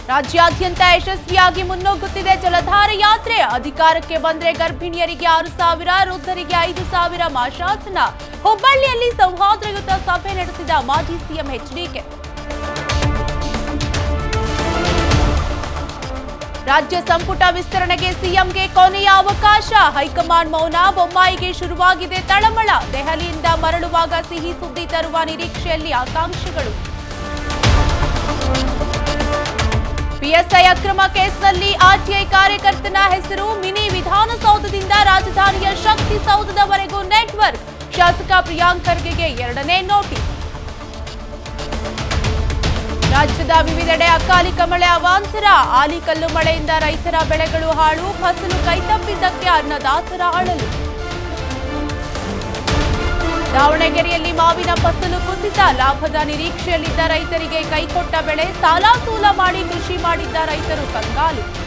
ರಾಜ್ಯಾದ್ಯಂತ ಯಶಸ್ವಿಯಾಗಿ ಮುನ್ನುಗ್ಗುತ್ತಿದೆ ಜಲಧಾರೆ ಯಾತ್ರೆ ಅಧಿಕಾರಕ್ಕೆ ಬಂದ್ರೆ ಗರ್ಭಿಣಿಯರಿಗೆ ಆರು ಸಾವಿರ ವೃದ್ಧರಿಗೆ ಐದು ಸಾವಿರ ಮಾಶಾಸನ ಹುಬ್ಬಳ್ಳಿಯಲ್ಲಿ ಸೌಹಾರ್ದಯುತ ಸಭೆ ನಡೆಸಿದ ಮಾಜಿ ಸಿಎಂ ಎಚ್ಡಿಕೆ ರಾಜ್ಯ ಸಂಪುಟ ವಿಸ್ತರಣೆಗೆ ಸಿಎಂಗೆ ಕೊನೆಯ ಅವಕಾಶ ಹೈಕಮಾಂಡ್ ಮೌನ ಬೊಮ್ಮಾಯಿಗೆ ಶುರುವಾಗಿದೆ ತಳಮಳ ದೆಹಲಿಯಿಂದ ಮರಳುವಾಗ ಸಿಹಿ ಸುದ್ದಿ ತರುವ ನಿರೀಕ್ಷೆಯಲ್ಲಿ ಆಕಾಂಕ್ಷಿಗಳು ಪಿಎಸ್ಐ ಅಕ್ರಮ ಕೇಸ್ನಲ್ಲಿ ಆರ್ಟಿಐ ಕಾರ್ಯಕರ್ತನ ಹೆಸರು ಮಿನಿ ವಿಧಾನಸೌಧದಿಂದ ರಾಜಧಾನಿಯ ಶಕ್ತಿ ಸೌಧದವರೆಗೂ ನೆಟ್ವರ್ಕ್ ಶಾಸಕ ಪ್ರಿಯಾಂಕ್ ಖರ್ಗೆಗೆ ಎರಡನೇ ನೋಟಿಸ್ ರಾಜ್ಯದ ವಿವಿಧೆಡೆ ಅಕಾಲಿಕ ಮಳೆ ಅವಾಂತರ ಆಲಿಕಲ್ಲು ಮಳೆಯಿಂದ ರೈತರ ಬೆಳೆಗಳು ಹಾಳು ಫಸಲು ಕೈತಪ್ಪಿದ್ದಕ್ಕೆ ಅನ್ನದಾತರ ಅಳಲು ದಾವಣಗೆರೆಯಲ್ಲಿ ಮಾವಿನ ಫಸಲು ಕುಸಿತ ಲಾಭದ ನಿರೀಕ್ಷೆಯಲ್ಲಿದ್ದ ರೈತರಿಗೆ ಕೈಕೊಟ್ಟ ಬೆಳೆ ಸಾಲ ಸೂಲ ಮಾಡಿ ಕೃಷಿ ಮಾಡಿದ್ದ ರೈತರು ಕಂಗಾಲು